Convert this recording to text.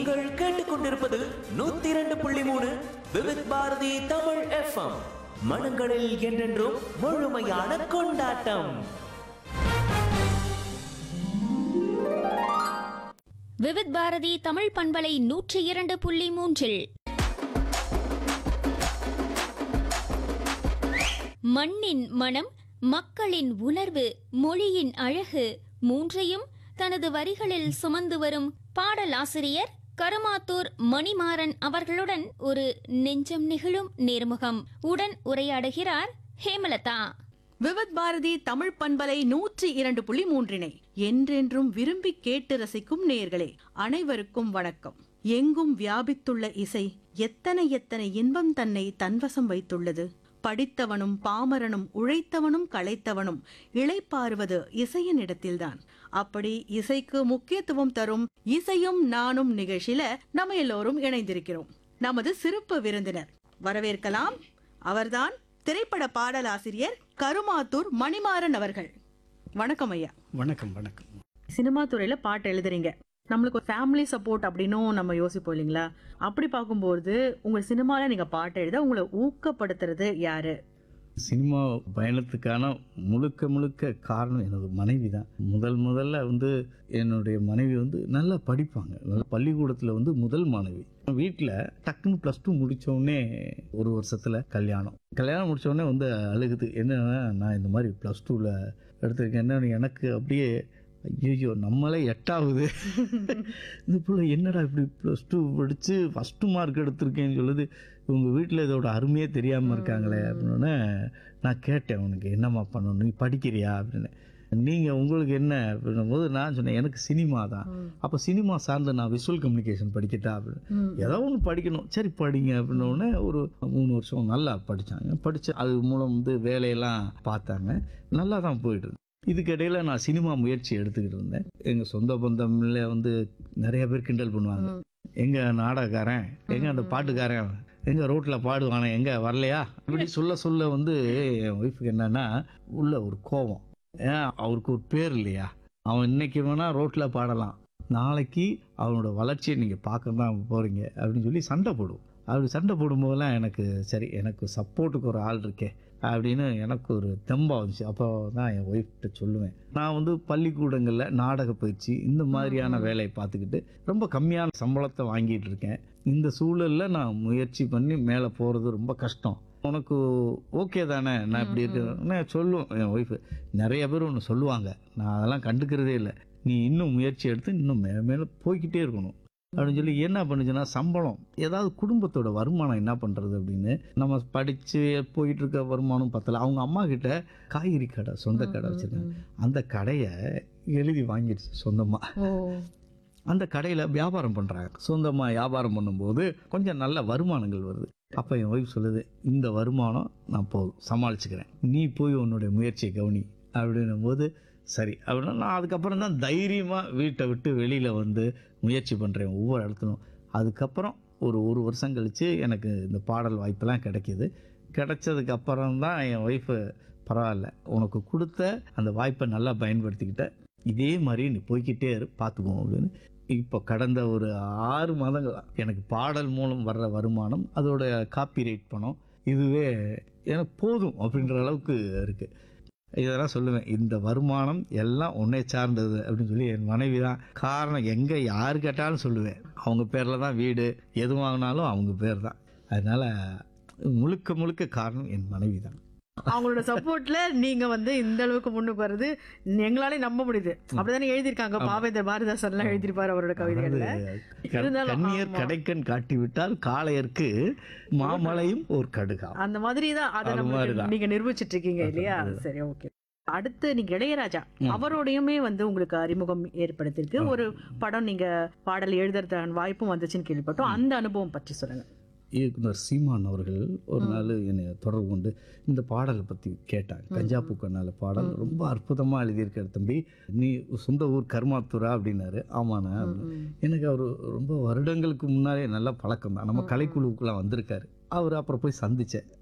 நீங்கள் கேட்டுக்கொண்டிருப்பது நூத்தி இரண்டு புள்ளி மூணு விவித் பாரதி தமிழ் எஃப்எம் மனங்களில் என்றென்றும் முழுமையான கொண்டாட்டம் விவித் பாரதி தமிழ் பண்பலை நூற்றி இரண்டு புள்ளி மூன்றில் மண்ணின் மனம் மக்களின் உணர்வு மொழியின் அழகு மூன்றையும் தனது வரிகளில் சுமந்து வரும் பாடலாசிரியர் கருமாத்தூர் மணிமாறன் அவர்களுடன் ஒரு நெஞ்சம் நெகிழும் நேர்முகம் உடன் உரையாடுகிறார் ஹேமலதா விவத் பாரதி தமிழ் பண்பலை நூற்றி இரண்டு புள்ளி மூன்றினை என்றென்றும் விரும்பி கேட்டு ரசிக்கும் நேயர்களே அனைவருக்கும் வணக்கம் எங்கும் வியாபித்துள்ள இசை எத்தனை எத்தனை இன்பம் தன்னை தன்வசம் வைத்துள்ளது படித்தவனும் பாமரனும் உழைத்தவனும் களைத்தவனும் இளைப்பாறுவது இசையின் இடத்தில்தான் அப்படி இசைக்கு முக்கியத்துவம் தரும் இசையும் நானும் நிகழ்ச்சியில நம்ம எல்லோரும் இணைந்திருக்கிறோம் நமது சிறப்பு விருந்தினர் வரவேற்கலாம் அவர்தான் திரைப்பட பாடலாசிரியர் கருமாத்தூர் மணிமாறன் அவர்கள் வணக்கம் ஐயா வணக்கம் வணக்கம் சினிமா துறையில பாட்டு எழுதுறீங்க நம்மளுக்கு ஒரு ஃபேமிலி சப்போர்ட் அப்படின்னும் நம்ம யோசிப்போம் இல்லைங்களா அப்படி பார்க்கும்போது உங்க சினிமால நீங்க பாட்டு எழுத உங்களை ஊக்கப்படுத்துறது யாரு சினிமா பயணத்துக்கான முழுக்க முழுக்க காரணம் எனது மனைவி தான் முதல் முதல்ல வந்து என்னுடைய மனைவி வந்து நல்லா படிப்பாங்க நல்லா பள்ளிக்கூடத்தில் வந்து முதல் மாணவி வீட்டில் டக்குன்னு ப்ளஸ் டூ முடித்தோடனே ஒரு வருஷத்தில் கல்யாணம் கல்யாணம் முடித்தோடனே வந்து அழுகுது என்னன்னா நான் இந்த மாதிரி ப்ளஸ் டூவில் எடுத்திருக்கேன் என்ன எனக்கு அப்படியே ஐயோ நம்மளே எட்டாவது இந்த பிள்ளை என்னடா இப்படி ப்ளஸ் டூ படித்து ஃபஸ்ட்டு மார்க் எடுத்திருக்கேன்னு சொல்லுது இவங்க வீட்டில் இதோட அருமையே தெரியாமல் இருக்காங்களே அப்படின்னு நான் கேட்டேன் உனக்கு என்னம்மா பண்ணணும் நீ படிக்கிறியா அப்படின்னு நீங்கள் உங்களுக்கு என்ன அப்படின்னும் போது நான் சொன்னேன் எனக்கு சினிமா தான் அப்போ சினிமா சார்ந்த நான் விஷுவல் கம்யூனிகேஷன் படிக்கட்டா அப்படின்னு ஏதோ ஒன்று படிக்கணும் சரி படிங்க அப்படின்னோடனே ஒரு மூணு வருஷம் நல்லா படித்தாங்க படித்து அது மூலம் வந்து வேலையெல்லாம் பார்த்தாங்க நல்லா தான் போயிட்டு இருந்தது இதுக்கிடையில் நான் சினிமா முயற்சி எடுத்துக்கிட்டு இருந்தேன் எங்கள் சொந்த பந்தம்ல வந்து நிறைய பேர் கிண்டல் பண்ணுவாங்க எங்க நாடகக்காரன் எங்க அந்த பாட்டுக்காரன் எங்க ரோட்ல பாடுவானே எங்க வரலையா இப்படி சொல்ல சொல்ல வந்து என் ஒய்ஃபுக்கு என்னன்னா உள்ள ஒரு கோபம் ஏன் அவருக்கு ஒரு பேர் இல்லையா அவன் இன்னைக்கு வேணா ரோட்ல பாடலாம் நாளைக்கு அவனோட வளர்ச்சியை நீங்க பார்க்க தான் போறீங்க அப்படின்னு சொல்லி சண்டை போடுவோம் அப்படி சண்டை போடும்போதெல்லாம் எனக்கு சரி எனக்கு சப்போர்ட்டுக்கு ஒரு ஆள் இருக்கே அப்படின்னு எனக்கு ஒரு தெம்பா வந்துச்சு அப்போ தான் என் ஒய்ஃப்கிட்ட சொல்லுவேன் நான் வந்து பள்ளிக்கூடங்களில் நாடக பயிற்சி இந்த மாதிரியான வேலையை பார்த்துக்கிட்டு ரொம்ப கம்மியான சம்பளத்தை வாங்கிட்டு இருக்கேன் இந்த சூழலில் நான் முயற்சி பண்ணி மேலே போகிறது ரொம்ப கஷ்டம் உனக்கு ஓகே தானே நான் இப்படி இருக்கேன் சொல்லுவேன் என் ஒய்ஃபு நிறைய பேர் ஒன்று சொல்லுவாங்க நான் அதெல்லாம் கண்டுக்கிறதே இல்லை நீ இன்னும் முயற்சி எடுத்து இன்னும் மேலே மேலே போய்க்கிட்டே இருக்கணும் அப்படின்னு சொல்லி என்ன பண்ணுச்சுன்னா சம்பளம் ஏதாவது குடும்பத்தோட வருமானம் என்ன பண்ணுறது அப்படின்னு நம்ம படித்து போயிட்டு இருக்க வருமானம் பத்தல அவங்க அம்மா கிட்ட காய்கறி கடை சொந்த கடை வச்சுருக்காங்க அந்த கடையை எழுதி வாங்கிடுச்சு சொந்தமாக அந்த கடையில் வியாபாரம் பண்ணுறாங்க சொந்தமாக வியாபாரம் பண்ணும்போது கொஞ்சம் நல்ல வருமானங்கள் வருது அப்போ என் ஒய்ஃப் சொல்லுது இந்த வருமானம் நான் போதும் சமாளிச்சுக்கிறேன் நீ போய் உன்னுடைய முயற்சியை கவனி அப்படின்னும் போது சரி அப்படின்னா நான் அதுக்கப்புறம் தான் தைரியமாக வீட்டை விட்டு வெளியில் வந்து முயற்சி பண்ணுறேன் ஒவ்வொரு இடத்துலும் அதுக்கப்புறம் ஒரு ஒரு வருஷம் கழித்து எனக்கு இந்த பாடல் வாய்ப்பெல்லாம் கிடைக்கிது கிடைச்சதுக்கு அப்புறம் தான் என் ஒய்ஃபு பரவாயில்ல உனக்கு கொடுத்த அந்த வாய்ப்பை நல்லா பயன்படுத்திக்கிட்ட இதே மாதிரி நீ போய்க்கிட்டே இரு பார்த்துக்குவோம் அப்படின்னு இப்போ கடந்த ஒரு ஆறு மாதங்களா எனக்கு பாடல் மூலம் வர்ற வருமானம் அதோட காப்பிரைட் பணம் இதுவே எனக்கு போதும் அப்படின்ற அளவுக்கு இருக்குது இதெல்லாம் சொல்லுவேன் இந்த வருமானம் எல்லாம் உன்னை சார்ந்தது அப்படின்னு சொல்லி என் மனைவி தான் காரணம் எங்கே யார் கேட்டாலும் சொல்லுவேன் அவங்க பேரில் தான் வீடு எது வாங்கினாலும் அவங்க பேர் தான் அதனால் முழுக்க முழுக்க காரணம் என் மனைவி தான் அவங்களோட சப்போர்ட்ல நீங்க வந்து இந்த அளவுக்கு முன்னுக்கு வர்றது எங்களாலே நம்ப முடியுது அப்படிதானே எழுதியிருக்காங்க பாவேந்தர் பாரதிதாசன் எல்லாம் எழுதியிருப்பாரு அவரோட கவிதைகள்ல இருந்தாலும் கண்ணியர் ஆமா. கடைக்கண் காட்டிவிட்டால் காளையருக்கு மாமலையும் ஒரு கடுகா அந்த மாதிரி தான் அதை அது நம்மளுக்கு மாதிரிதான். நீங்க நிரூபிச்சிட்டு இருக்கீங்க இல்லையா சரி ஓகே அடுத்து நீங்க இளையராஜா அவரோடையுமே வந்து உங்களுக்கு அறிமுகம் ஏற்படுத்திருக்கு ஒரு படம் நீங்க பாடல் எழுதுறதுக்கான வாய்ப்பும் வந்துச்சுன்னு கேள்விப்பட்டோம் அந்த அனுபவம் பற்றி சொல்லுங்க இயக்குனர் சீமான் அவர்கள் ஒரு நாள் என்னை தொடர்பு கொண்டு இந்த பாடலை பற்றி கேட்டாங்க கஞ்சா பூக்கனால பாடல் ரொம்ப அற்புதமாக எழுதியிருக்காரு தம்பி நீ சொந்த ஊர் கர்மாத்தூரா அப்படின்னாரு ஆமாண்ணா அப்படின்னு. எனக்கு அவர் ரொம்ப வருடங்களுக்கு முன்னாலே நல்ல பழக்கம் தான் நம்ம கலைக்குழுவுக்குலாம் வந்திருக்காரு அவர் அப்புறம் போய் சந்தித்தேன்